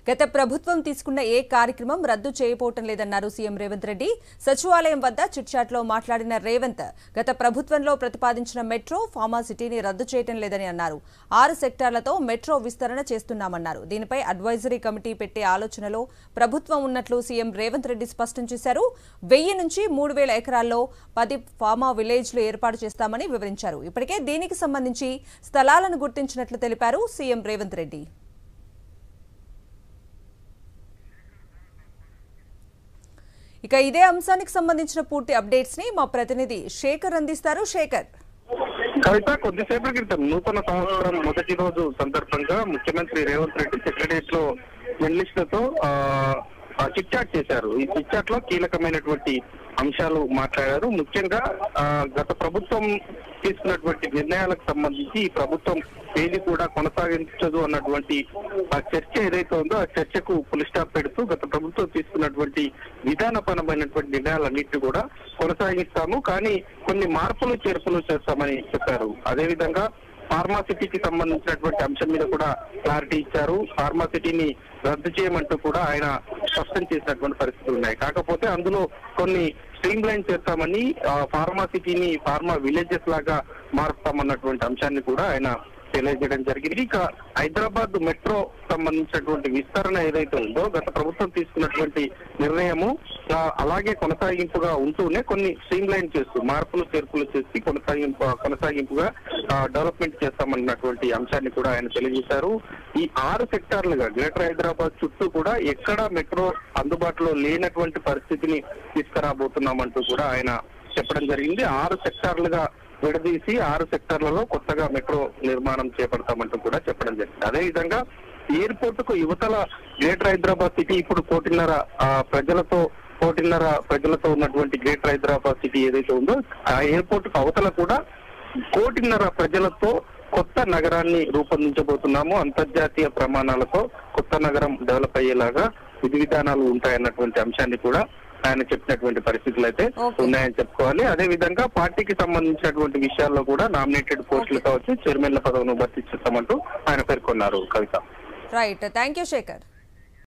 గత ప్రభుత్వం తీసుకున్న ఏ కార్యక్రమం రద్దు చేయబోవటం లేదన్నారు సీఎం రేవంత్ రెడ్డి సచివాలయం వద్ద చిట్చాట్లో మాట్లాడిన రేవంత్ గత ప్రభుత్వంలో ప్రతిపాదించిన మెట్రో ఫార్మాసిటీని రద్దు చేయటం లేదని అన్నారు ఆరు సెక్టార్లతో మెట్రో విస్తరణ చేస్తున్నామన్నారు దీనిపై అడ్వైజరీ కమిటీ పెట్టే ఆలోచనలో ప్రభుత్వం ఉన్నట్లు సీఎం రేవంత్ రెడ్డి స్పష్టం చేశారు వెయ్యి నుంచి మూడు వేల ఎకరాల్లో పది ఫార్మా విలేజ్లు ఏర్పాటు చేస్తామని వివరించారు ఇప్పటికే దీనికి సంబంధించి స్థలాలను గుర్తించినట్లు తెలిపారు సీఎం రేవంత్ రెడ్డి ఇక ఇదే అంశానికి సంబంధించిన పూర్తి అప్డేట్స్ ని మా ప్రతినిధి శేఖర్ అందిస్తారు శేఖర్ కవిత కొద్దిసేపటి క్రితం నూతన సంవత్సరం మొదటి రోజు సందర్భంగా ముఖ్యమంత్రి రేవంత్ రెడ్డి సెక్రటరియట్ లో జర్నలిస్టులతో ఆ, ఆ, చిట్ చాట్ చేశారు ఈ చిట్ చాట్ లో కీలకమైనటువంటి అంశాలు మాట్లాడారు ముఖ్యంగా ఆ, గత ప్రభుత్వం తీసుకున్నటువంటి నిర్ణయాలకు సంబంధించి ఈ ప్రభుత్వం ఏది కూడా కొనసాగించదు అన్నటువంటి ఆ చర్చ ఏదైతే ఉందో ఆ చర్చకు పులి స్టాప్ పెడుతూ గత ప్రభుత్వం తీసుకున్నటువంటి విధానపరమైనటువంటి నిర్ణయాలన్నింటినీ కూడా కొనసాగిస్తాము కానీ కొన్ని మార్పులు చేర్పులు చేస్తామని చెప్పారు అదేవిధంగా ఫార్మాసిటీకి సంబంధించినటువంటి అంశం మీద కూడా క్లారిటీ ఇచ్చారు ఫార్మాసిటీని రద్దు చేయమంటూ కూడా ఆయన స్పష్టం చేసినటువంటి పరిస్థితులు ఉన్నాయి కాకపోతే అందులో కొన్ని స్ట్రీమ్ లైన్ చేస్తామని ఆ, ఫార్మాసిటీని ఫార్మా విలేజెస్ లాగా మారుస్తామన్నటువంటి అంశాన్ని కూడా ఆయన తెలియజేయడం జరిగింది ఇక హైదరాబాద్ మెట్రో సంబంధించినటువంటి విస్తరణ ఏదైతే ఉందో గత ప్రభుత్వం తీసుకున్నటువంటి నిర్ణయము ఆ, అలాగే కొనసాగింపుగా ఉంటూనే కొన్ని స్ట్రీమ్ లైన్ చేస్తూ మార్పులు చేర్పులు చేసి కొనసాగింపు కొనసాగింపుగా ఆ, డెవలప్మెంట్ చేస్తామన్నటువంటి అంశాన్ని కూడా ఆయన తెలియజేశారు ఈ ఆరు సెక్టార్లుగా గ్రేటర్ హైదరాబాద్ చుట్టూ కూడా ఎక్కడ మెట్రో అందుబాటులో లేనటువంటి పరిస్థితిని తీసుకురాబోతున్నామంటూ కూడా ఆయన చెప్పడం జరిగింది ఆరు సెక్టార్లుగా విడదీసి ఆరు సెక్టార్లలో కొత్తగా మెట్రో నిర్మాణం చేపడతామంటూ కూడా చెప్పడం జరిగింది అదేవిధంగా ఎయిర్పోర్ట్ కు యువతల గ్రేటర్ హైదరాబాద్ సిటీ ఇప్పుడు కోటిన్నర ఆ, ప్రజలతో కోటిన్నర ప్రజలతో ఉన్నటువంటి గ్రేటర్ హైదరాబాద్ సిటీ ఏదైతే ఉందో ఆ ఎయిర్పోర్ట్ కు అవతల కూడా కోటిన్నర ప్రజలతో కొత్త నగరాన్ని రూపొందించబోతున్నాము అంతర్జాతీయ ప్రమాణాలతో కొత్త నగరం డెవలప్ అయ్యేలాగా విధి విధానాలు ఉంటాయన్నటువంటి అంశాన్ని కూడా ఆయన చెప్పినటువంటి పరిస్థితులు అయితే Okay. ఉన్నాయని చెప్పుకోవాలి అదే విధంగా పార్టీకి సంబంధించినటువంటి విషయాల్లో కూడా నామినేటెడ్ పోస్టులు కావచ్చు చైర్మన్ల పదవును భర్తీ చేస్తామంటూ ఆయన పేర్కొన్నారు Kavitha right thank you Shekhar